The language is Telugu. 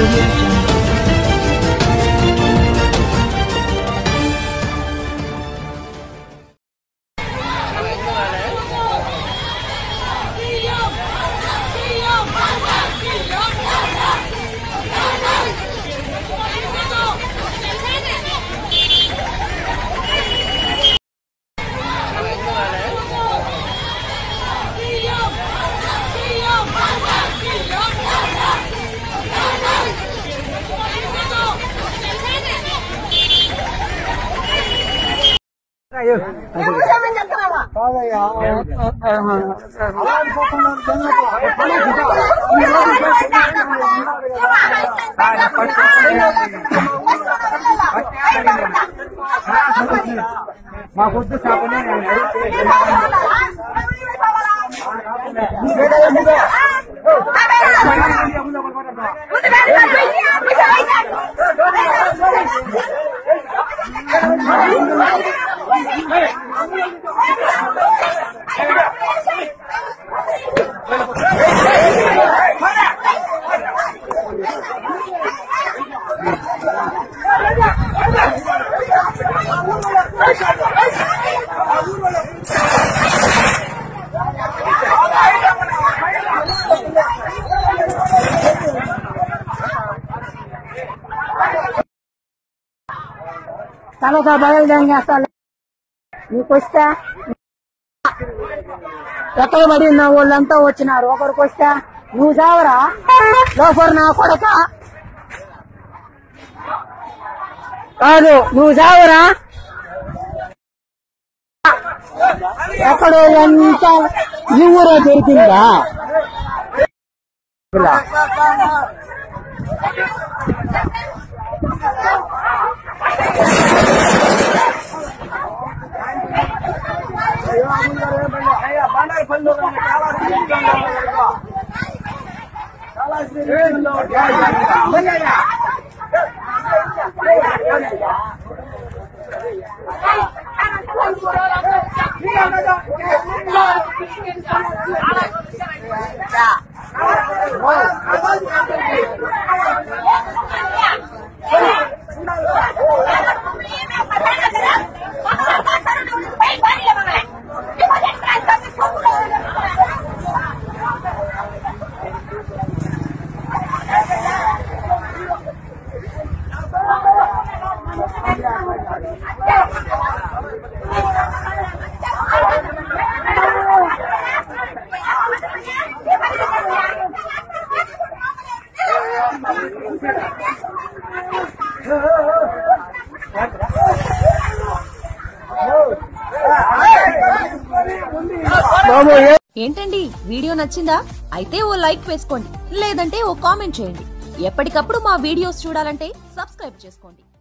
audio jungle. మా పొద్దు చేపనే తర్వాత బదులు చేస్తాను నీకు వస్తే ఎక్కడ పడి ఉన్న వాళ్ళంతా వచ్చినారు ఒకరికి వస్తే నువ్వు చావరా లోపల నా కొడక కాదు నువ్వు చావరా ఎక్కడో ఎంత ఈ ఊరే దొరికిందా ఏంటండి వీడియో నచ్చిందా అయితే ఓ లైక్ వేసుకోండి లేదంటే ఓ కామెంట్ చేయండి ఎప్పటికప్పుడు మా వీడియోస్ చూడాలంటే సబ్స్క్రైబ్ చేసుకోండి